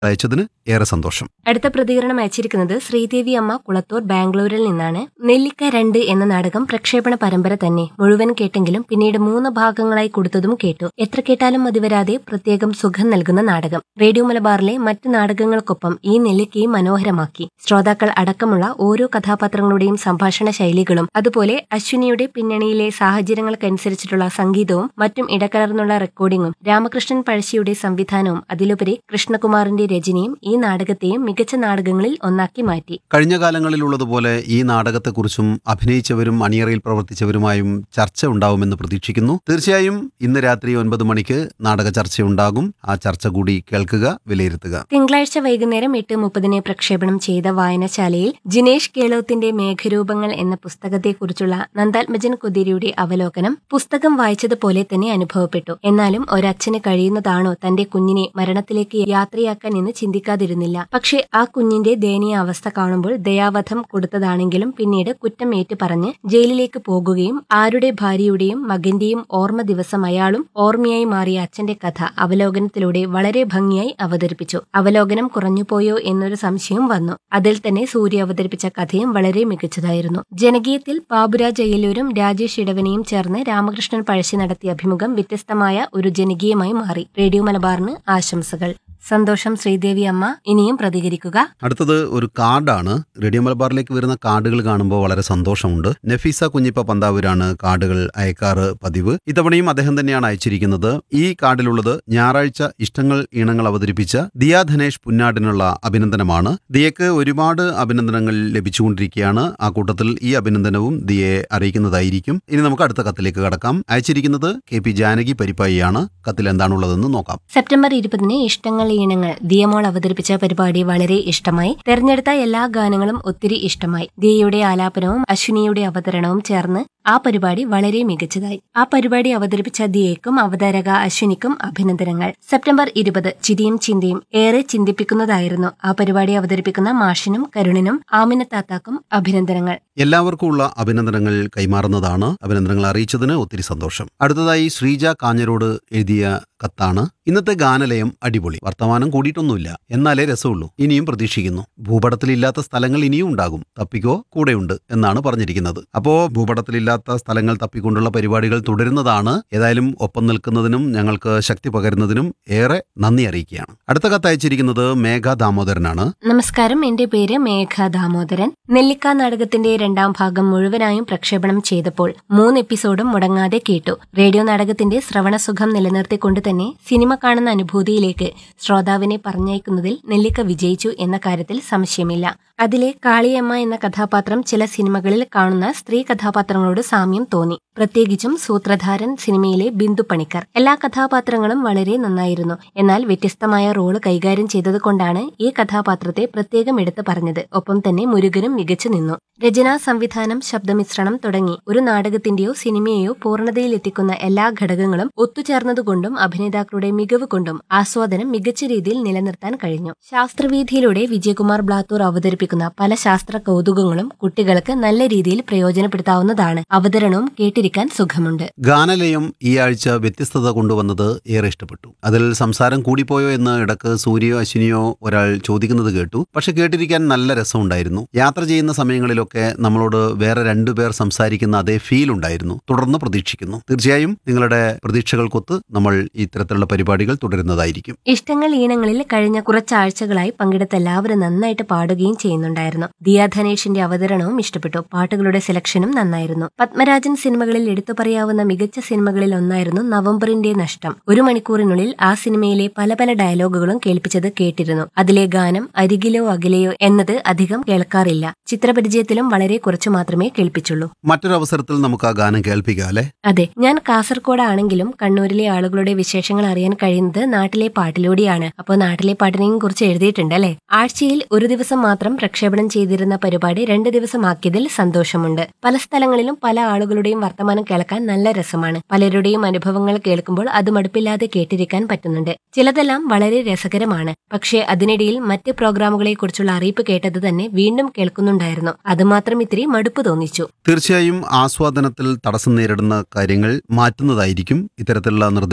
അയച്ചതിന് ഏറെ സന്തോഷം അടുത്ത പ്രതികരണം അയച്ചിരിക്കുന്നത് ശ്രീദേവി അമ്മ കുളത്തൂർ ബാംഗ്ലൂരിൽ നിന്നാണ് നെല്ലിക്ക രണ്ട് എന്ന നാടകം പ്രക്ഷേപണ പരമ്പര തന്നെ മുഴുവൻ കേട്ടെങ്കിലും പിന്നീട് മൂന്ന് ഭാഗങ്ങളായി കൊടുത്തതും കേട്ടു എത്ര കേട്ടാലും മതിവരാതെ പ്രത്യേകം സുഖം നൽകുന്ന നാടകം റേഡിയോ മലബാറിലെ മറ്റ് നാടകങ്ങൾക്കൊപ്പം ഈ നെല്ലിക്കയും മനോഹരമാക്കി ശ്രോതാക്കൾ അടക്കമുള്ള ഓരോ കഥാപാത്രങ്ങളുടെയും സംഭാഷണ ശൈലികളും അതുപോലെ അശ്വിനിയുടെ പിന്നണിയിലെ സാഹചര്യങ്ങൾക്കനുസരിച്ചിട്ടുള്ള സംഗീതവും മറ്റും ഇടകലർന്നുള്ള റെക്കോർഡിംഗും രാമകൃഷ്ണൻ പഴശ്ശിയുടെ സംവിധാനവും അതിലുപരി കൃഷ്ണകുമാറിന്റെ രചനയും ഈ നാടകത്തെയും മികച്ച നാടകങ്ങളിൽ ഒന്നാക്കി മാറ്റി കഴിഞ്ഞ കാലങ്ങളിലുള്ളതുപോലെ ഈ നാടകത്തെക്കുറിച്ചും അഭിനയിച്ചവരും അണിയറയിൽ പ്രവർത്തിച്ചവരുമായും ചർച്ച ഉണ്ടാവുമെന്ന് പ്രതീക്ഷിക്കുന്നു തീർച്ചയായും ഇന്ന് രാത്രി ഒൻപത് മണിക്ക് നാടക ചർച്ചയുണ്ടാകും ആ ചർച്ച കൂടി കേൾക്കുക വിലയിരുത്തുക തിങ്കളാഴ്ച വൈകുന്നേരം എട്ട് മുപ്പതിന് പ്രക്ഷേപണം ചെയ്ത വായനശാലയിൽ ജിനേഷ് കേളോത്തിന്റെ മേഘരൂപങ്ങൾ എന്ന പുസ്തകത്തെക്കുറിച്ചുള്ള നന്ദാത്മജൻ കുതിരിയുടെ അവലോകനം പുസ്തകം വായിച്ചതുപോലെ തന്നെ അനുഭവപ്പെട്ടു എന്നാലും ഒരച്ഛന് കഴിയുന്നതാണോ തന്റെ കുഞ്ഞിനെ മരണത്തിലേക്ക് യാത്രയാക്കാൻ എന്ന് ചിന്തിക്കാതിരുന്നില്ല പക്ഷേ ആ കുഞ്ഞിന്റെ ദയനീയ അവസ്ഥ കാണുമ്പോൾ ദയാവധം കൊടുത്തതാണെങ്കിലും പിന്നീട് കുറ്റം ഏറ്റു പറഞ്ഞ് ജയിലിലേക്ക് പോകുകയും ആരുടെ ഭാര്യയുടെയും മകന്റെയും ഓർമ്മ ദിവസം അയാളും ഓർമ്മയായി മാറിയ അച്ഛന്റെ കഥ അവലോകനത്തിലൂടെ വളരെ ഭംഗിയായി അവതരിപ്പിച്ചു അവലോകനം കുറഞ്ഞുപോയോ എന്നൊരു സംശയം വന്നു അതിൽ തന്നെ സൂര്യ അവതരിപ്പിച്ച കഥയും വളരെ മികച്ചതായിരുന്നു ജനകീയത്തിൽ ബാബുരാജ് അയ്യലൂരും രാജേഷ് ഇടവനെയും ചേർന്ന് രാമകൃഷ്ണൻ പഴശ്ശി നടത്തിയ അഭിമുഖം വ്യത്യസ്തമായ ഒരു ജനകീയമായി മാറി റേഡിയോ മലബാറിന് ആശംസകൾ സന്തോഷം ശ്രീദേവി അമ്മ ഇനിയും പ്രതികരിക്കുക അടുത്തത് ഒരു കാർഡാണ് റേഡിയോ മലബാറിലേക്ക് വരുന്ന കാർഡുകൾ കാണുമ്പോൾ വളരെ സന്തോഷമുണ്ട് നഫീസ കുഞ്ഞിപ്പ പന്താവൂരാണ് കാർഡുകൾ അയക്കാറ് പതിവ് ഇത്തവണയും അദ്ദേഹം തന്നെയാണ് അയച്ചിരിക്കുന്നത് ഈ കാർഡിലുള്ളത് ഞായറാഴ്ച ഇഷ്ടങ്ങൾ ഈണങ്ങൾ അവതരിപ്പിച്ച ദിയ ധനേഷ് പുന്നാടിനുള്ള അഭിനന്ദനമാണ് ദിയക്ക് ഒരുപാട് അഭിനന്ദനങ്ങൾ ലഭിച്ചുകൊണ്ടിരിക്കുകയാണ് ആ കൂട്ടത്തിൽ ഈ അഭിനന്ദനവും ദിയയെ അറിയിക്കുന്നതായിരിക്കും ഇനി നമുക്ക് അടുത്ത കത്തിലേക്ക് കടക്കാം അയച്ചിരിക്കുന്നത് കെ പി ജാനകി പരിപ്പായിയാണ് കത്തിൽ എന്താണുള്ളതെന്ന് നോക്കാം സെപ്റ്റംബർ ഇരുപതിന് ഇഷ്ടങ്ങൾ ഈണങ്ങൾ ദിയമോൾ അവതരിപ്പിച്ച പരിപാടി വളരെ ഇഷ്ടമായി തെരഞ്ഞെടുത്ത എല്ലാ ഗാനങ്ങളും ഒത്തിരി ഇഷ്ടമായി ദിയയുടെ ആലാപനവും അശ്വിനിയുടെ അവതരണവും ചേർന്ന് ആ പരിപാടി വളരെ മികച്ചതായി ആ പരിപാടി അവതരിപ്പിച്ച ദിയയ്ക്കും അവതാരക അശ്വിനിക്കും അഭിനന്ദനങ്ങൾ സെപ്റ്റംബർ ഇരുപത് ചിരിയും ചിന്തയും ഏറെ ചിന്തിപ്പിക്കുന്നതായിരുന്നു ആ പരിപാടി അവതരിപ്പിക്കുന്ന മാഷിനും കരുണിനും ആമിനത്താത്താക്കും അഭിനന്ദനങ്ങൾ എല്ലാവർക്കും ഉള്ള അഭിനന്ദനങ്ങൾ കൈമാറുന്നതാണ് അഭിനന്ദനങ്ങൾ അറിയിച്ചതിന് ഒത്തിരി സന്തോഷം അടുത്തതായി ശ്രീജ കാഞ്ഞരോട് എഴുതിയ കത്താണ് ഇന്നത്തെ ഗാനലയം അടിപൊളി വർത്തമാനം കൂടിയിട്ടൊന്നുമില്ല എന്നാലേ രസമുള്ളൂ ഇനിയും പ്രതീക്ഷിക്കുന്നു ഭൂപടത്തിലില്ലാത്ത സ്ഥലങ്ങൾ ഇനിയും ഉണ്ടാകും തപ്പിക്കോ കൂടെയുണ്ട് എന്നാണ് പറഞ്ഞിരിക്കുന്നത് അപ്പോ ഭൂപടത്തിലില്ലാത്ത സ്ഥലങ്ങൾ തപ്പിക്കൊണ്ടുള്ള പരിപാടികൾ തുടരുന്നതാണ് ഏതായാലും ഒപ്പം നിൽക്കുന്നതിനും ഞങ്ങൾക്ക് ശക്തി പകരുന്നതിനും ഏറെ നന്ദി അറിയിക്കുകയാണ് അടുത്ത കത്ത് അയച്ചിരിക്കുന്നത് മേഘ ദാമോദരനാണ് നമസ്കാരം എന്റെ പേര് മേഘ ദാമോദരൻ നെല്ലിക്ക നാടകത്തിന്റെ രണ്ടാം ഭാഗം മുഴുവനായും പ്രക്ഷേപണം ചെയ്തപ്പോൾ മൂന്ന് എപ്പിസോഡും മുടങ്ങാതെ കേട്ടു റേഡിയോ നാടകത്തിന്റെ ശ്രവണസുഖം നിലനിർത്തിക്കൊണ്ട് തന്നെ സിനിമ കാണുന്ന അനുഭൂതിയിലേക്ക് ശ്രോതാവിനെ പറഞ്ഞയക്കുന്നതിൽ നെല്ലിക്ക വിജയിച്ചു എന്ന കാര്യത്തിൽ സംശയമില്ല അതിലെ കാളിയമ്മ എന്ന കഥാപാത്രം ചില സിനിമകളിൽ കാണുന്ന സ്ത്രീ കഥാപാത്രങ്ങളോട് സാമ്യം തോന്നി പ്രത്യേകിച്ചും സൂത്രധാരൻ സിനിമയിലെ ബിന്ദു പണിക്കർ എല്ലാ കഥാപാത്രങ്ങളും വളരെ നന്നായിരുന്നു എന്നാൽ വ്യത്യസ്തമായ റോള് കൈകാര്യം ചെയ്തതുകൊണ്ടാണ് ഈ കഥാപാത്രത്തെ പ്രത്യേകം എടുത്തു പറഞ്ഞത് ഒപ്പം തന്നെ മുരുകനും മികച്ചു നിന്നു രചനാ സംവിധാനം ശബ്ദമിശ്രണം തുടങ്ങി ഒരു നാടകത്തിന്റെയോ സിനിമയെയോ പൂർണ്ണതയിലെത്തിക്കുന്ന എല്ലാ ഘടകങ്ങളും ഒത്തുചേർന്നതുകൊണ്ടും അഭിനേതാക്കളുടെ മികവ് കൊണ്ടും ആസ്വാദനം മികച്ച രീതിയിൽ നിലനിർത്താൻ കഴിഞ്ഞു ശാസ്ത്രവീഥിയിലൂടെ വിജയകുമാർ ബ്ലാത്തൂർ അവതരിപ്പിക്കുന്ന പല ശാസ്ത്ര കൗതുകങ്ങളും കുട്ടികൾക്ക് നല്ല രീതിയിൽ പ്രയോജനപ്പെടുത്താവുന്നതാണ് അവതരണവും കേട്ടിരിക്കാൻ സുഖമുണ്ട് ഗാനലയം ഈ ആഴ്ച വ്യത്യസ്തത കൊണ്ടുവന്നത് ഏറെ ഇഷ്ടപ്പെട്ടു അതിൽ സംസാരം കൂടിപ്പോയോ എന്ന് ഇടക്ക് സൂര്യയോ അശ്വിനിയോ ഒരാൾ ചോദിക്കുന്നത് കേട്ടു പക്ഷെ കേട്ടിരിക്കാൻ നല്ല രസമുണ്ടായിരുന്നു യാത്ര ചെയ്യുന്ന സമയങ്ങളിലൊക്കെ നമ്മളോട് വേറെ രണ്ടുപേർ സംസാരിക്കുന്ന അതേ ഫീൽ ഉണ്ടായിരുന്നു തുടർന്ന് പ്രതീക്ഷിക്കുന്നു തീർച്ചയായും നിങ്ങളുടെ പ്രതീക്ഷകൾക്കൊത്ത് നമ്മൾ ഇത്തരത്തിലുള്ള പരിപാടികൾ തുടരുന്നതായിരിക്കും ഇഷ്ടങ്ങൾ ഈണങ്ങളിൽ കഴിഞ്ഞ കുറച്ചാഴ്ചകളായി പങ്കെടുത്ത എല്ലാവരും നന്നായിട്ട് പാടുകയും ചെയ്യുന്നുണ്ടായിരുന്നു ദിയ ധനേഷിന്റെ അവതരണവും ഇഷ്ടപ്പെട്ടു പാട്ടുകളുടെ സെലക്ഷനും നന്നായിരുന്നു പത്മരാജൻ സിനിമകളിൽ എടുത്തു പറയാവുന്ന മികച്ച സിനിമകളിൽ ഒന്നായിരുന്നു നവംബറിന്റെ നഷ്ടം ഒരു മണിക്കൂറിനുള്ളിൽ ആ സിനിമയിലെ പല പല ഡയലോഗുകളും കേൾപ്പിച്ചത് കേട്ടിരുന്നു അതിലെ ഗാനം അരികിലോ അകലെയോ എന്നത് അധികം കേൾക്കാറില്ല ചിത്രപരിചയത്തിലും വളരെ കുറച്ചു മാത്രമേ കേൾപ്പിച്ചുള്ളൂ മറ്റൊരു അവസരത്തിൽ നമുക്ക് ആ ഗാനം കേൾപ്പിക്കാം അല്ലെ അതെ ഞാൻ കാസർഗോഡ് ആണെങ്കിലും കണ്ണൂരിലെ ആളുകളുടെ വിശേഷങ്ങൾ അറിയാൻ കഴിയുന്നത് നാട്ടിലെ പാട്ടിലൂടെയാണ് അപ്പോൾ നാട്ടിലെ പാട്ടിനെയും കുറിച്ച് എഴുതിയിട്ടുണ്ട് അല്ലെ ആഴ്ചയിൽ ഒരു ദിവസം മാത്രം പ്രക്ഷേപണം ചെയ്തിരുന്ന പരിപാടി രണ്ട് ദിവസമാക്കിയതിൽ സന്തോഷമുണ്ട് പല സ്ഥലങ്ങളിലും പല ആളുകളുടെയും വർത്തമാനം കേൾക്കാൻ നല്ല രസമാണ് പലരുടെയും അനുഭവങ്ങൾ കേൾക്കുമ്പോൾ അത് മടുപ്പില്ലാതെ കേട്ടിരിക്കാൻ പറ്റുന്നുണ്ട് ചിലതെല്ലാം വളരെ രസകരമാണ് പക്ഷേ അതിനിടയിൽ മറ്റ് പ്രോഗ്രാമുകളെ കുറിച്ചുള്ള അറിയിപ്പ് കേട്ടത് തന്നെ വീണ്ടും കേൾക്കുന്നുണ്ടായിരുന്നു അതുമാത്രം ഇത്തിരി മടുപ്പ് തോന്നിച്ചു തീർച്ചയായും ആസ്വാദനത്തിൽ തടസ്സം നേരിടുന്ന കാര്യങ്ങൾ മാറ്റുന്നതായിരിക്കും ഇത്തരത്തിലുള്ള നിർദ്ദേശങ്ങൾ വളരെ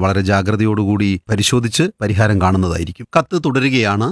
വളരെ ജാഗ്രതയോടുകൂടി പരിശോധിച്ച് പരിഹാരം കാണുന്നതായിരിക്കും കത്ത് തുടരുകയാണ്